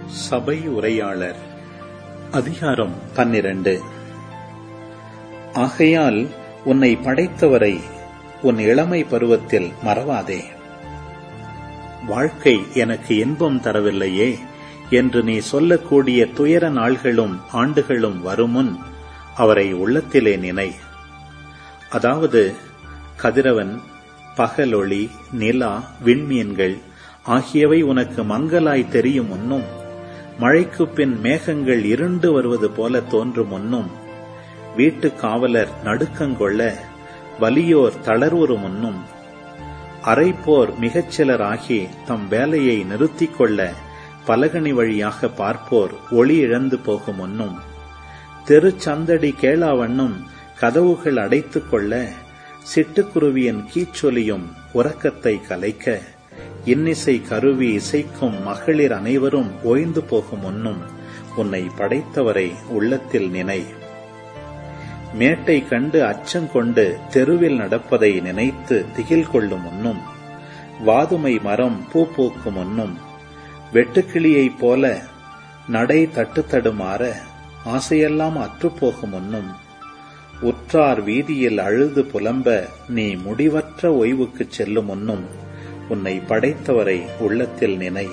சபை உரையாளர் அதிகாரம் பன்னிரண்டு ஆகையால் உன்னை படைத்தவரை உன் இளமை பருவத்தில் மறவாதே வாழ்க்கை எனக்கு இன்பம் தரவில்லையே என்று நீ சொல்லக்கூடிய துயர நாள்களும் ஆண்டுகளும் வருமுன் அவரை உள்ளத்திலே நினை அதாவது கதிரவன் பகலொளி நிலா விண்மீன்கள் ஆகியவை உனக்கு மங்கலாய் தெரியும் முன்னும் மழைக்கு பின் மேகங்கள் இருண்டு வருவது போல தோன்றும் முன்னும் வீட்டு காவலர் நடுக்கங்கொள்ள வலியோர் தளர்வுறு முன்னும் அரைப்போர் மிகச்சிலராகி தம் வேலையை நிறுத்திக் கொள்ள பலகனி வழியாக பார்ப்போர் ஒளி இழந்து போகும் முன்னும் தெருச்சந்தடி கேளாவண்ணும் கதவுகள் அடைத்துக் கொள்ள சிட்டுக்குருவியின் கீச்சொலியும் உறக்கத்தை கலைக்க இன்னிசை கருவி இசைக்கும் மகளிர் அனைவரும் ஓய்ந்து போகும் முன்னும் உன்னை படைத்தவரை உள்ளத்தில் நினை மேட்டை கண்டு அச்சங்கொண்டு தெருவில் நடப்பதை நினைத்து திகில் கொள்ளும் முன்னும் வாதுமை மரம் பூ பூக்கும் முன்னும் வெட்டுக்கிளியைப் போல நடை தட்டு தடுமாற ஆசையெல்லாம் அற்றுப்போகும் முன்னும் உற்றார் வீதியில் அழுது புலம்ப நீ முடிவற்ற ஓய்வுக்குச் செல்லும் முன்னும் உன்னை படைத்தவரை உள்ளத்தில் நினை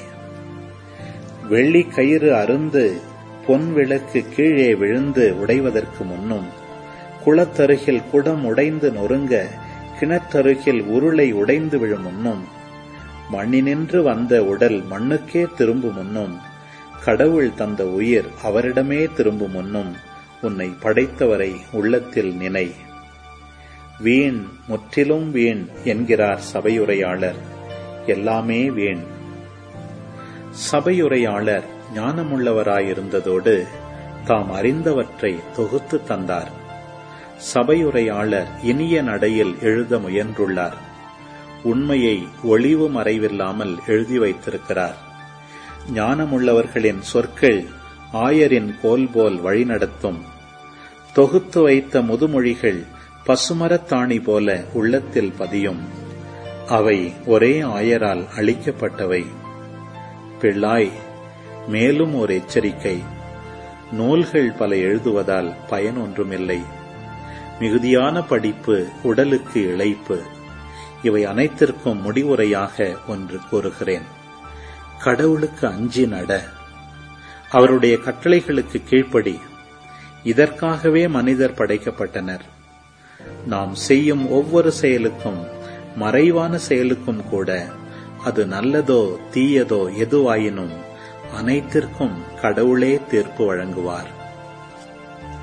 வெள்ளி கயிறு அருந்து பொன் விளக்கு கீழே விழுந்து உடைவதற்கு முன்னும் குளத்தருகில் குடம் உடைந்து நொறுங்க கிணற்றருகில் உருளை உடைந்து விழும் முன்னும் மண்ணினின்று வந்த உடல் மண்ணுக்கே திரும்பும் முன்னும் கடவுள் தந்த உயிர் அவரிடமே திரும்பும் முன்னும் உன்னை படைத்தவரை உள்ளத்தில் நினை வீண் முற்றிலும் வீண் என்கிறார் சபையுரையாளர் எல்லாமே வீண் சபையுரையாளர் ஞானமுள்ளவராயிருந்ததோடு தாம் அறிந்தவற்றை தொகுத்து தந்தார் சபையுரையாளர் இனிய நடையில் எழுத முயன்றுள்ளார் உண்மையை ஒளிவு மறைவில்லாமல் எழுதி வைத்திருக்கிறார் ஞானமுள்ளவர்களின் சொற்கள் ஆயரின் கோல் போல் வழிநடத்தும் தொகுத்து வைத்த முதுமொழிகள் பசுமரத்தாணி போல உள்ளத்தில் பதியும் அவை ஒரே ஆயரால் அளிக்கப்பட்டவை பிள்ளாய் மேலும் ஒரு எச்சரிக்கை நூல்கள் பல எழுதுவதால் பயன் ஒன்றுமில்லை மிகுதியான படிப்பு உடலுக்கு இழைப்பு இவை அனைத்திற்கும் முடிவுரையாக ஒன்று கூறுகிறேன் கடவுளுக்கு அஞ்சி நட அவருடைய கட்டளைகளுக்கு கீழ்ப்படி இதற்காகவே மனிதர் படைக்கப்பட்டனர் நாம் செய்யும் ஒவ்வொரு செயலுக்கும் மறைவான செயலுக்கும் கூட அது நல்லதோ தீயதோ எதுவாயினும் அனைத்திற்கும் கடவுளே தீர்ப்பு வழங்குவார்